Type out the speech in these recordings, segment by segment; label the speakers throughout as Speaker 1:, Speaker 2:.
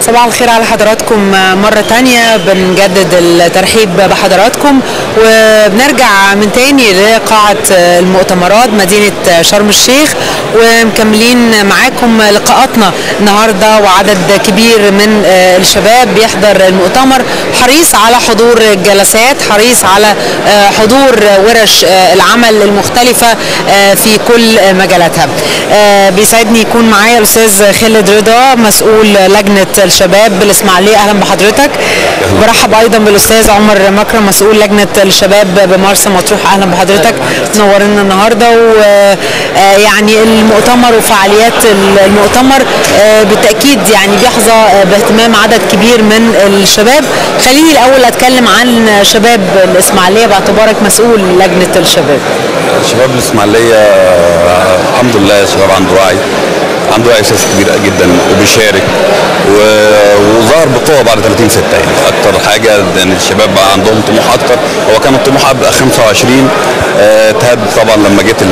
Speaker 1: صباح الخير على حضراتكم مرة تانية بنجدد الترحيب بحضراتكم وبنرجع من تاني لقاعة المؤتمرات مدينة شرم الشيخ ومكملين معاكم لقاءاتنا النهاردة وعدد كبير من الشباب بيحضر المؤتمر حريص على حضور الجلسات حريص على حضور ورش العمل المختلفة في كل مجالاتها بيسعدني يكون معايا الأستاذ خالد رضا مسؤول لجنة الشباب بالإسماعيلية أهلا بحضرتك برحب أيضا بالأستاذ عمر مكرم مسؤول لجنة الشباب بمرسى مطروح أهلا بحضرتك نورنا النهاردة ويعني المؤتمر وفعاليات المؤتمر بالتأكيد يعني بيحظى باهتمام عدد كبير من الشباب خليني الأول أتكلم عن شباب الإسماعيلية باعتبارك مسؤول لجنة الشباب
Speaker 2: شباب الإسماعيلية الحمد لله شباب عنده وعي عنده وعي سياسي كبير جدا وبيشارك وظهر بقوه بعد 30 6 يعني اكتر حاجه ان الشباب بقى عندهم طموح اكتر هو كان الطموح قبل 25 اتهد طبعا لما جت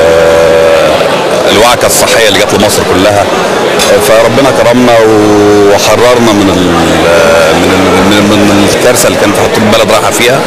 Speaker 2: الوعكه الصحيه اللي جت لمصر كلها فربنا كرمنا وحررنا من ال من ال من, من الكارثه اللي كانت البلد رايحه فيها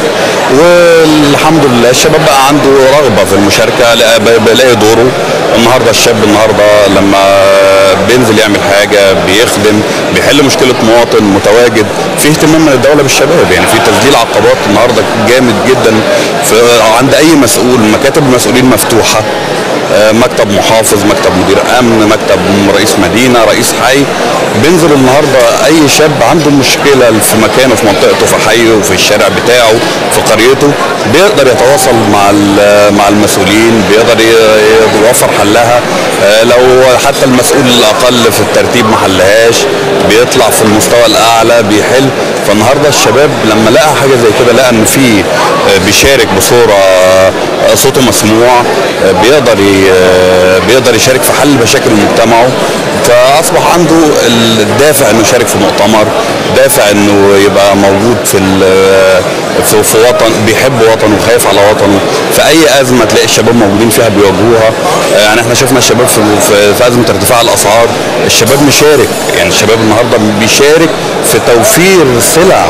Speaker 2: والحمد لله الشباب بقى عنده رغبه في المشاركه بيلاقي دوره النهارده الشاب النهارده لما بينزل يعمل حاجه بيخدم بيحل مشكله مواطن متواجد في اهتمام من الدوله بالشباب يعني في تسجيل عقبات النهارده جامد جدا في عند اي مسؤول مكاتب المسؤولين مفتوحه مكتب محافظ مكتب مدير امن مكتب رئيس مدينه رئيس حي بينزل النهارده اي شاب عنده مشكله في مكانه في منطقته في حيه في الشارع بتاعه في قريته بيقدر يتواصل مع مع المسؤولين بيقدر يوفر حلها لو حتى المسؤول الاقل في الترتيب ما حلهاش بيطلع في المستوى الاعلى بيحل فالنهارده الشباب لما لقى حاجه زي كده لقى ان في بيشارك بصوره صوته مسموع بيقدر بيقدر يشارك في حل مشاكل مجتمعه فاصبح عنده الدافع انه يشارك في مؤتمر دافع انه يبقى موجود في في, في وطن بيحب وطنه وخايف على وطنه في اي ازمه تلاقي الشباب موجودين فيها بيواجهوها يعني احنا شفنا الشباب في, في, في ازمه ارتفاع الاسعار الشباب مشارك يعني الشباب النهارده بيشارك في توفير سلع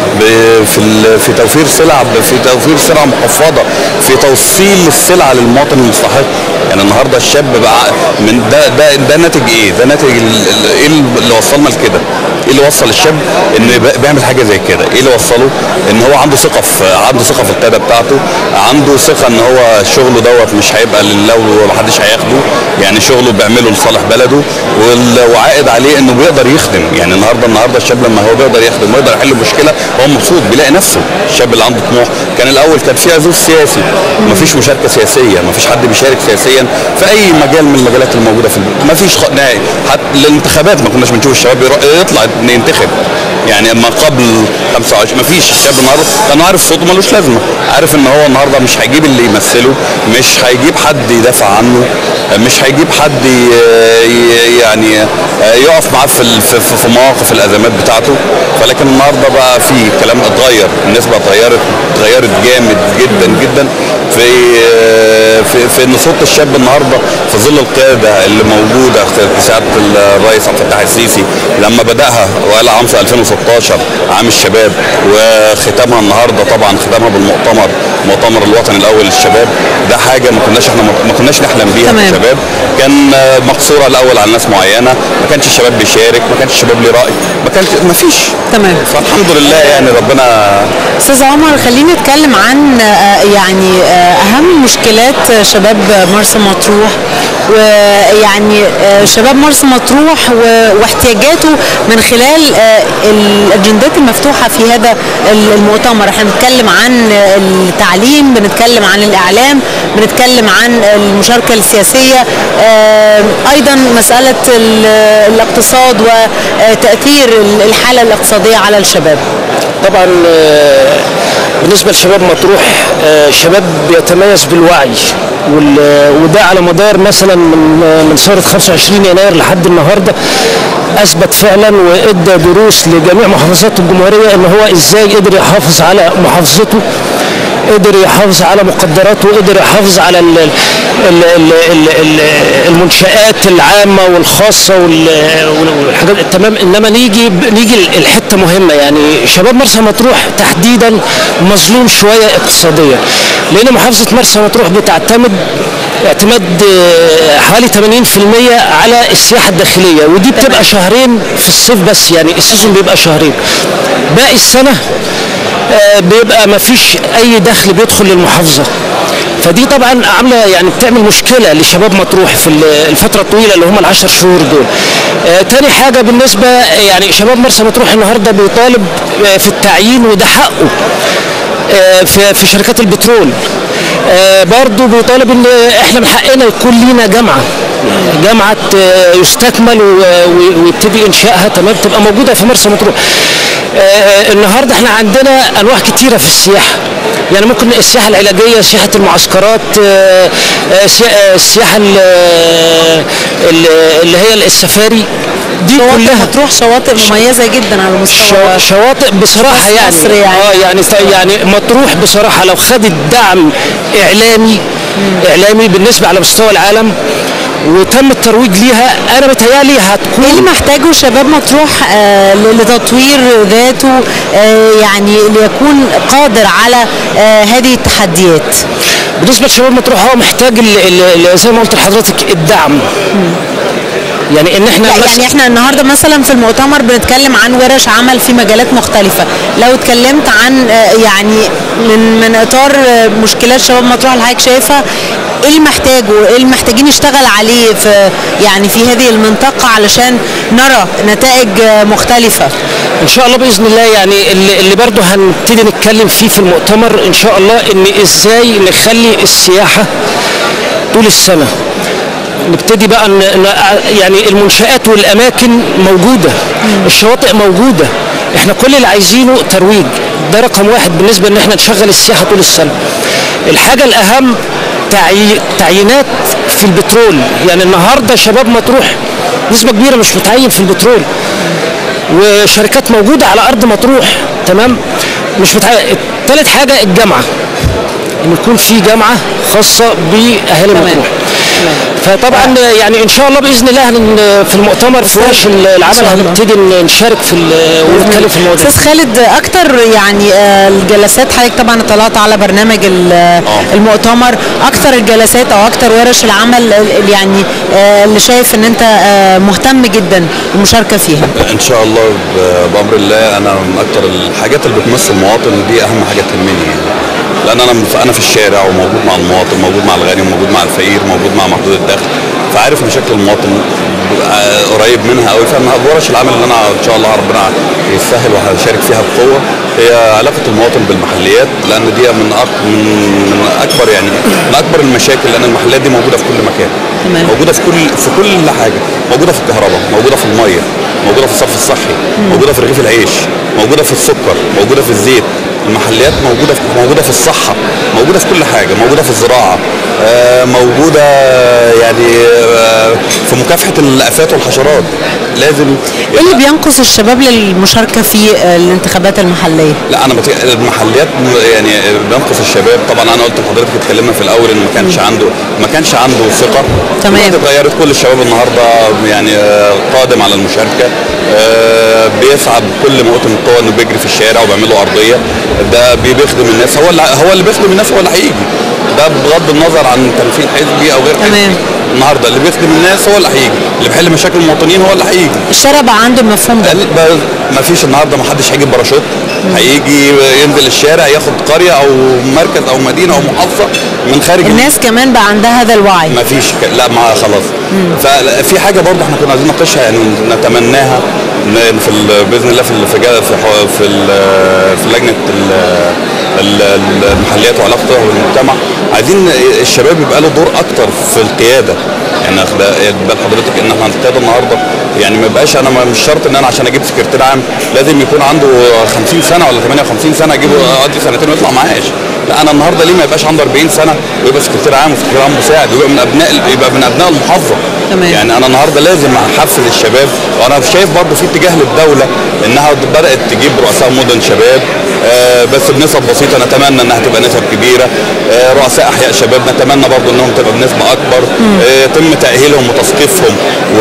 Speaker 2: في في توفير سلع في توفير سلع مخفضه في توصيل السلع للمواطن المستحق يعني النهارده الشاب بقى من ده ده ده ناتج ايه؟ ده ناتج ايه اللي وصلنا لكده؟ ايه اللي وصل الشاب ان بيعمل حاجه زي كده؟ ايه اللي وصله؟ ان هو عنده ثقه في عنده ثقه في القياده بتاعته، عنده ثقه ان هو شغله دوت مش هيبقى لله ومحدش هياخده، يعني شغله بيعمله لصالح بلده وعائد عليه انه بيقدر يخدم، يعني النهارده النهارده الشاب لما هو بيقدر يخدم ويقدر يحل مشكله هو مبسوط بيلاقي نفسه، الشاب اللي عنده طموح، كان الاول كان في عزوز سياسي، مفيش مشاركه سياسيه، مفيش حد بيشارك سياسيا في اي مجال من المجالات الموجوده في البلد، مفيش نهائي، حتى الانتخابات ما كناش بنشوف الشباب يطلع ينتخب يعني اما قبل 25 مفيش الشاب النهارده لانه عارف صوته ملوش لازمه عارف ان هو النهارده مش هيجيب اللي يمثله مش هيجيب حد يدافع عنه مش هيجيب حد يعني يقف معاه في في مواقف الازمات بتاعته فلكن النهارده بقى في كلام اتغير النسبه اتغيرت اتغيرت جامد جدا جدا في في في ان صوت الشاب النهارده في ظل القياده اللي موجوده في سياده الرئيس عبد الفتاح السيسي لما بداها وقال عام في 2016 عام الشباب وختامها النهارده طبعا ختامها بالمؤتمر المؤتمر الوطني الاول للشباب ده حاجه ما كناش احنا ما كناش نحلم بيها
Speaker 1: تمام.
Speaker 2: كشباب كان مقصوره الاول على ناس معينه ما كانش الشباب بيشارك ما كانش الشباب ليه راي ما كانش ما فيش
Speaker 1: تمام
Speaker 2: فالحمد لله يعني ربنا
Speaker 1: استاذ عمر خليني اتكلم عن يعني اهم مشكلات شباب مرسى مطروح ويعني شباب مرسى مطروح واحتياجاته من خلال الاجندات المفتوحه في هذا المؤتمر احنا بنتكلم عن التعليم بنتكلم عن الاعلام بنتكلم عن المشاركه السياسيه ايضا مساله الاقتصاد وتاثير الحاله الاقتصاديه على الشباب
Speaker 3: طبعا بالنسبه لشباب مطروح شباب بيتميز بالوعي وده على مدار مثلا من من ثوره 25 يناير لحد النهارده اثبت فعلا وادى دروس لجميع محافظات الجمهوريه ان هو ازاي قدر يحافظ على محافظته قدر يحافظ على مقدراته وقدر يحافظ على ال ال ال ال ال المنشآت العامة والخاصة وال- والحاجات تمام انما نيجي نيجي الحتة مهمة يعني شباب مرسى مطروح تحديدا مظلوم شوية اقتصاديا لان محافظة مرسى مطروح بتعتمد اعتماد آه، حوالي 80% على السياحة الداخلية ودي بتبقى شهرين في الصيف بس يعني السيزون بيبقى شهرين باقي السنة آه، بيبقى ما فيش اي دخل بيدخل للمحافظه فدي طبعا عامله يعني بتعمل مشكله لشباب مطروح في ال- الفتره الطويله اللي هم العشر شهور دول. آه تاني حاجه بالنسبه يعني شباب مرسى مطروح النهارده بيطالب آه في التعيين وده حقه. آه في في شركات البترول آه برضه بيطالب ان احنا من حقنا يكون لينا جامعه جامعه آه يستكمل و- و- ويبتدي انشائها تمام تبقى موجوده في مرسى مطروح آه، النهارده احنا عندنا انواع كتيره في السياحه يعني ممكن السياحه العلاجيه سياحه المعسكرات آه، آه، سي- آه، السياحه ال- ال- اللي هي السفاري دي
Speaker 1: شواطئ
Speaker 3: كلها
Speaker 1: مطروح شواطئ مميزه جدا على مستوى
Speaker 3: شو- شواطئ بصراحه
Speaker 1: في
Speaker 3: يعني
Speaker 1: مصر يعني.
Speaker 3: اه يعني يعني مطروح بصراحه لو خدت دعم اعلامي اعلامي بالنسبه على مستوى العالم وتم الترويج ليها انا متهيألي
Speaker 1: ايه
Speaker 3: هتكون
Speaker 1: اللي محتاجه شباب مطروح آه، ل- لتطوير ذاته آه، يعني ليكون قادر على آه، هذه التحديات
Speaker 3: بالنسبه لشباب مطروح هو محتاج ال- ال- ال- زي ما قلت لحضرتك الدعم يعني ان احنا
Speaker 1: لا
Speaker 3: بس-
Speaker 1: يعني احنا النهارده مثلا في المؤتمر بنتكلم عن ورش عمل في مجالات مختلفه لو اتكلمت عن آه، يعني من من اطار آه، مشكلات شباب مطروح اللي حضرتك شايفها ايه اللي محتاجه ايه اللي محتاجين نشتغل عليه في يعني في هذه المنطقه علشان نرى نتائج آه، مختلفه
Speaker 3: ان شاء الله باذن الله يعني اللي, اللي برضه هنبتدي نتكلم فيه في المؤتمر ان شاء الله ان ازاي نخلي السياحه طول السنه نبتدي بقى ن... ن... يعني المنشآت والأماكن موجودة الشواطئ موجودة احنا كل اللي عايزينه ترويج ده رقم واحد بالنسبة ان احنا نشغل السياحة طول السنة الحاجة الأهم تعي... تعيينات في البترول يعني النهاردة شباب مطروح نسبة كبيرة مش متعين في البترول وشركات موجودة على أرض مطروح تمام مش متعين تالت حاجة الجامعة ان يكون في جامعه خاصه باهالي
Speaker 1: تمام.
Speaker 3: مطروح فطبعا يعني ان شاء الله باذن الله هن- في المؤتمر في ورش العمل
Speaker 1: شاء الله.
Speaker 3: هنبتدي نشارك في ال- ونتكلم في الموضوع
Speaker 1: استاذ خالد اكتر يعني آه، الجلسات حضرتك طبعا اطلعت على برنامج ال- المؤتمر اكتر الجلسات او اكتر ورش العمل اللي يعني آه، اللي شايف ان انت آه، مهتم جدا بالمشاركه فيها
Speaker 2: ان شاء الله ب- بامر الله انا من اكتر الحاجات اللي بتمثل المواطن دي اهم حاجه تهمني يعني لان انا انا في الشارع وموجود مع المواطن موجود مع الغني وموجود مع الفقير موجود مع محدود الدخل فعارف مشاكل المواطن آه، قريب منها قوي فانا ورش العمل اللي انا ان شاء الله ربنا يسهل وهشارك فيها بقوه هي علاقه المواطن بالمحليات لان دي من أك- من من اكبر يعني من اكبر المشاكل لان المحلات دي موجوده في كل مكان
Speaker 1: تمام.
Speaker 2: موجوده في كل في كل حاجه موجوده في الكهرباء موجوده في الميه موجوده في الصرف الصحي موجوده في رغيف العيش موجوده في السكر موجوده في الزيت المحليات موجوده في موجوده في الصحه موجوده في كل حاجه موجوده في الزراعه آه، موجوده يعني آه، في مكافحه الافات والحشرات لازم
Speaker 1: ايه اللي بينقص الشباب للمشاركه في آه، الانتخابات المحليه
Speaker 2: لا انا بت... المحليات م- يعني بينقص الشباب طبعا انا قلت لحضرتك اتكلمنا في الاول ان ما كانش عنده ما كانش عنده ثقه
Speaker 1: تمام.
Speaker 2: دلوقتي اتغيرت كل الشباب النهارده يعني آه، قادم على المشاركه آه، بيسعى بكل ما اوتي من قوه انه بيجري في الشارع وبيعمل له ارضيه ده بي- بيخدم الناس هو اللي هو اللي بيخدم الناس هو اللي هيجي ده بغض النظر عن تمثيل حزبي او غير
Speaker 1: تمام.
Speaker 2: حزبي النهارده اللي بيخدم الناس هو اللي هيجي اللي بيحل مشاكل المواطنين هو اللي هيجي
Speaker 1: الشارع بقى عنده المفهوم ده
Speaker 2: ما فيش النهارده ما حدش هيجي بباراشوت هيجي ينزل الشارع ياخد قريه او مركز او مدينه او محافظه من خارج
Speaker 1: الناس كمان بقى عندها هذا الوعي
Speaker 2: ما فيش ك... لا ما خلاص ففي حاجه برضه احنا كنا عايزين نناقشها يعني نتمناها إن في ال... باذن الله في ال... في, جا- في, حو- في, ال... في لجنه ال... ال- المحليات وعلاقتها بالمجتمع عايزين الشباب يبقى له دور اكتر في القياده يعني أخد بال حضرتك ان احنا القياده النهارده يعني ما يبقاش انا ما- مش شرط ان انا عشان اجيب سكرتير عام لازم يكون عنده 50 سنه ولا 58 سنه اجيبه اقضي سنتين ويطلع معاش لا انا النهارده ليه ما يبقاش عنده 40 سنه ويبقى سكرتير عام وسكرتير عام مساعد ويبقى من ابناء يبقى من ابناء المحافظه
Speaker 1: تمام.
Speaker 2: يعني انا النهارده لازم احفز الشباب وانا شايف برضه في اتجاه للدوله انها بدات تجيب رؤساء مدن شباب آه، بس بنسب بسيطه نتمنى انها تبقى نسب كبيره آه، رؤساء احياء شباب نتمنى برضو انهم تبقى بنسبه اكبر آه، يتم تاهيلهم وتثقيفهم و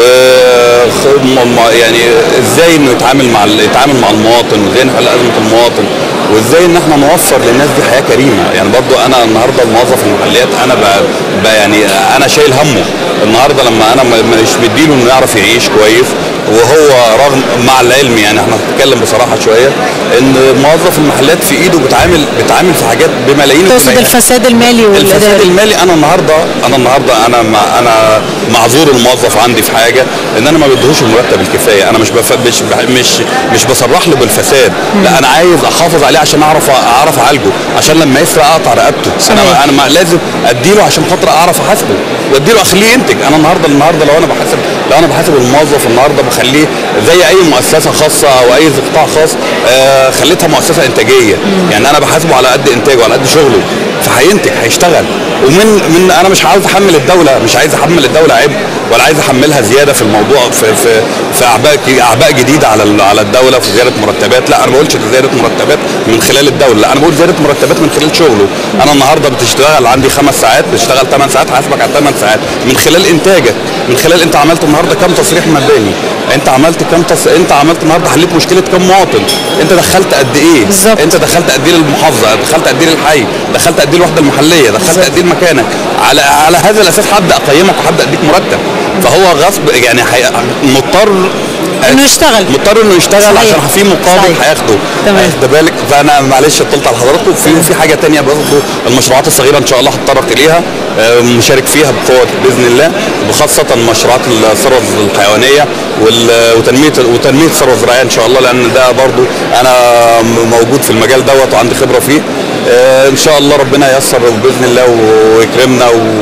Speaker 2: خ- م- م- يعني ازاي انه يتعامل مع ال- يتعامل مع المواطن وازاي نحل ازمه المواطن وازاي ان احنا نوفر للناس دي حياه كريمه يعني برضو انا النهارده الموظف المحليات انا ب... ب... يعني انا شايل همه النهارده لما انا م- مش مديله انه يعرف يعيش كويس وهو رغم مع العلم يعني احنا هنتكلم بصراحه شويه ان موظف المحلات في ايده بتعامل بتعامل في حاجات بملايين
Speaker 1: تقصد
Speaker 2: الجنيهات.
Speaker 1: الفساد المالي
Speaker 2: الفساد
Speaker 1: والاداري
Speaker 2: المالي انا النهارده انا النهارده انا مع انا معذور الموظف عندي في حاجه ان انا ما بديهوش المرتب الكفايه انا مش بف... مش بح- مش مش بصرح له بالفساد لا انا عايز احافظ عليه عشان اعرف اعرف اعالجه عشان لما يسرق اقطع رقبته
Speaker 1: صحيح.
Speaker 2: انا انا ما لازم اديله عشان خاطر اعرف احاسبه واديله اخليه ينتج انا النهارده النهارده لو انا بحاسب لو انا بحاسب الموظف النهارده بخليه زي اي مؤسسه خاصه او اي قطاع خاص آه خليتها مؤسسه انتاجيه يعني انا بحاسبه على قد انتاجه على قد شغله فهينتج هيشتغل ومن من انا مش عاوز احمل الدوله مش عايز احمل الدوله عبء ولا عايز احملها زياده في الموضوع في في في اعباء اعباء جديده على ال- على الدوله في زياده مرتبات لا انا ما بقولش زياده مرتبات من خلال الدوله لا انا بقول زياده مرتبات من خلال شغله انا النهارده بتشتغل عندي خمس ساعات بتشتغل 8 ساعات هحاسبك على 8 ساعات من خلال انتاجك من خلال انت عملت النهارده كام تصريح مباني انت عملت كام تص... انت عملت النهارده حليت مشكله كام مواطن انت دخلت قد ايه
Speaker 1: بالظبط.
Speaker 2: انت دخلت قد ايه للمحافظه دخلت قد ايه للحي دخلت قد ايه الوحده المحليه دخلت
Speaker 1: بالظبط.
Speaker 2: قد ايه لمكانك على على هذا الاساس هبدا اقيمك وهبدا اديك مرتب فهو غصب يعني حي... مضطر
Speaker 1: انه يشتغل
Speaker 2: مضطر انه يشتغل
Speaker 1: صحيح.
Speaker 2: عشان في مقابل
Speaker 1: صحيح.
Speaker 2: هياخده
Speaker 1: تمام.
Speaker 2: واخد بالك فانا معلش طلت على حضراتكم في في حاجه تانية برضه المشروعات الصغيره ان شاء الله هتطرق اليها آه، مشارك فيها بقوه باذن الله وخاصه مشروعات الثروه الحيوانيه وال- وتنميه وتنميه الثروه الزراعيه ان شاء الله لان ده برضه انا م- موجود في المجال دوت وعندي خبره فيه آه، ان شاء الله ربنا ييسر باذن الله ويكرمنا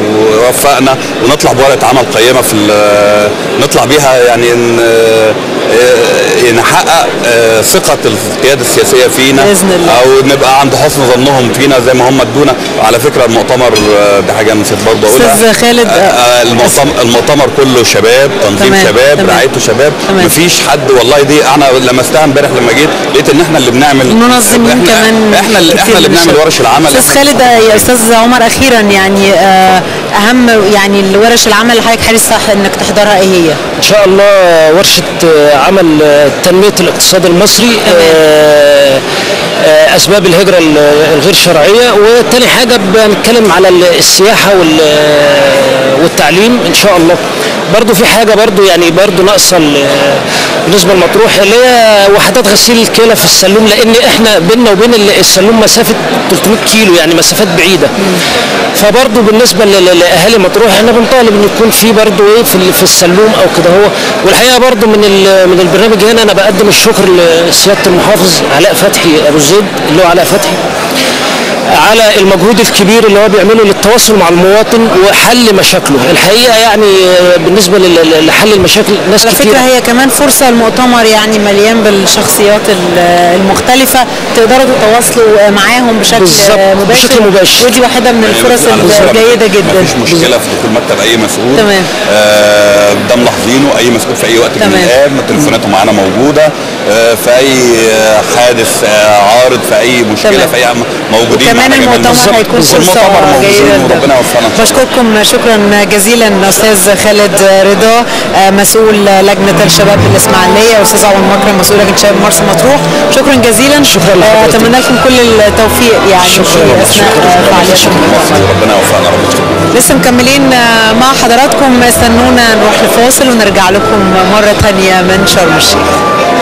Speaker 2: ويوفقنا ونطلع بورقه عمل قيمه في ال- نطلع بيها يعني ن- آه، نحقق آه، ثقه القياده السياسيه فينا
Speaker 1: بإذن الله.
Speaker 2: او نبقى عند حسن ظنهم فينا زي ما هم ادونا على فكره المؤتمر آه، دي حاجه نسيت برضه اقولها
Speaker 1: أستاذ خالد،
Speaker 2: آه، آه، المؤتمر, المؤتمر كله شباب تنظيم
Speaker 1: تمام،
Speaker 2: شباب
Speaker 1: تمام.
Speaker 2: رعايته شباب
Speaker 1: تمام.
Speaker 2: مفيش حد والله دي انا لمستها امبارح لما جيت لقيت ان احنا اللي بنعمل
Speaker 1: المنظمين
Speaker 2: احنا
Speaker 1: كمان
Speaker 2: احنا اللي
Speaker 1: كتير
Speaker 2: احنا اللي
Speaker 1: من
Speaker 2: بنعمل
Speaker 1: الشباب.
Speaker 2: ورش العمل
Speaker 1: استاذ
Speaker 2: إحنا
Speaker 1: خالد
Speaker 2: اللي
Speaker 1: يا استاذ عمر اخيرا يعني آه، اهم يعني الورش العمل اللي حضرتك حريص صح انك تحضرها ايه هي؟
Speaker 3: ان شاء الله ورشه آه، عمل آه، تنميه الاقتصاد المصري آه، آه، اسباب الهجره ال- الغير شرعيه وتاني حاجه بنتكلم على ال- السياحه وال- والتعليم ان شاء الله برضو في حاجه برضو يعني برضو ناقصه ال- بالنسبه لمطروح اللي هي وحدات غسيل الكلى في السلوم لان احنا بيننا وبين ال- السلوم مسافه 300 كيلو يعني مسافات بعيده فبرضو بالنسبه ل- ل- لاهالي مطروح احنا بنطالب ان يكون في برضو ايه في ال- في السلوم او كده هو والحقيقه برضو من ال- من البرنامج هنا انا بقدم الشكر لسياده المحافظ علاء فتحي ابو زيد اللي هو علاء فتحي على المجهود الكبير اللي هو بيعمله للتواصل مع المواطن وحل مشاكله الحقيقه يعني آه، بالنسبه لل- لل- لحل المشاكل ناس
Speaker 1: على
Speaker 3: كتير
Speaker 1: فكره هي كمان فرصه المؤتمر يعني مليان بالشخصيات ال- المختلفه تقدروا تتواصلوا معاهم بشكل
Speaker 3: بالظبط،
Speaker 1: مباشر
Speaker 3: بشكل مباشر.
Speaker 1: ودي واحده من الفرص
Speaker 2: على فكرة
Speaker 1: الجيده جدا
Speaker 2: مفيش مشكله في دخول مكتب اي مسؤول
Speaker 1: تمام.
Speaker 2: آه ده ملاحظينه اي مسؤول في اي وقت من
Speaker 1: تمام.
Speaker 2: الايام تليفوناته معانا موجوده آه في اي آه، حادث آه عارض في اي مشكله
Speaker 1: تمام.
Speaker 2: في اي عم- موجودين
Speaker 1: وكمان
Speaker 2: معانا جميع
Speaker 1: المؤتمر
Speaker 2: المسؤول-
Speaker 1: هيكون فرصه
Speaker 2: والمؤتمر موجودين
Speaker 1: جيده
Speaker 2: وربنا يوفقنا إن شاء الله.
Speaker 1: بشكركم شكرا جزيلا استاذ خالد رضا آه، مسؤول لجنه الشباب بالاسماعيليه واستاذ عمر مكرم مسؤول لجنه شباب مرسى مطروح شكرا جزيلا
Speaker 3: شكرا
Speaker 1: آه،
Speaker 3: لحضرتك.
Speaker 1: اتمنى لكم كل التوفيق يعني
Speaker 3: شكرا
Speaker 1: في
Speaker 3: لك.
Speaker 1: اثناء
Speaker 3: شكرا.
Speaker 1: آه، فعالياتكم
Speaker 2: مصر ربنا يوفقنا رب يستر.
Speaker 1: لسه مكملين آه، مع حضراتكم استنونا نروح لفاصل ونرجع لكم مرة تانية من شرم الشيخ